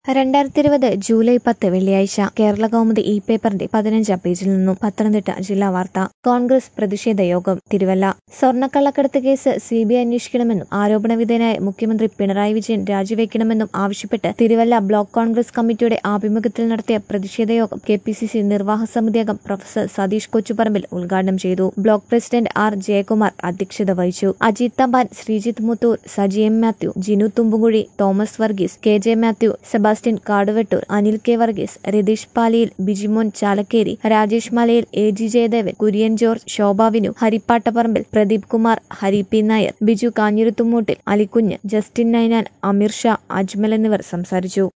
രണ്ടായിരത്തി ഇരുപത് ജൂലൈ പത്ത് വെള്ളിയാഴ്ച കേരള കൗമുദി ഇ പേപ്പറിന്റെ പതിനഞ്ചാം പേജിൽ നിന്നും പത്തനംതിട്ട ജില്ലാ വാർത്ത കോൺഗ്രസ് പ്രതിഷേധ യോഗം തിരുവല്ല സ്വർണ്ണക്കള്ളക്കടത്ത് കേസ് സി ബി ഐ അന്വേഷിക്കണമെന്നും ആരോപണ വിധേയനായ മുഖ്യമന്ത്രി പിണറായി വിജയൻ രാജിവെക്കണമെന്നും ആവശ്യപ്പെട്ട് തിരുവല്ല ബ്ലോക്ക് കോൺഗ്രസ് കമ്മിറ്റിയുടെ ആഭിമുഖ്യത്തിൽ നടത്തിയ പ്രതിഷേധ യോഗം കെ പി സി സി നിർവാഹക സമിതി അംഗം പ്രൊഫസർ സതീഷ് കൊച്ചുപറമ്പിൽ ഉദ്ഘാടനം ചെയ്തു ബ്ലോക്ക് പ്രസിഡന്റ് ആർ ജയകുമാർ അധ്യക്ഷത വഹിച്ചു Ajith Thampan Sreejith Muthoor Saji M Mathew Jinu Thumpukuzhi Thomas Varghese K J Mathew Sebastian Kaduvettoor Anil K Varghese Ratheesh Paliyil Bijimon Chalakkeri Rajesh Malayil A G Jayadevan Kurian George Shobhavinu Harippattapparambil Pradeep Kumar Hari P Nair Biju Kanjiruthumoottil Alikunju Justin Ninan Ameer Shah Ajmal എന്നിവർ സംസാരിച്ചു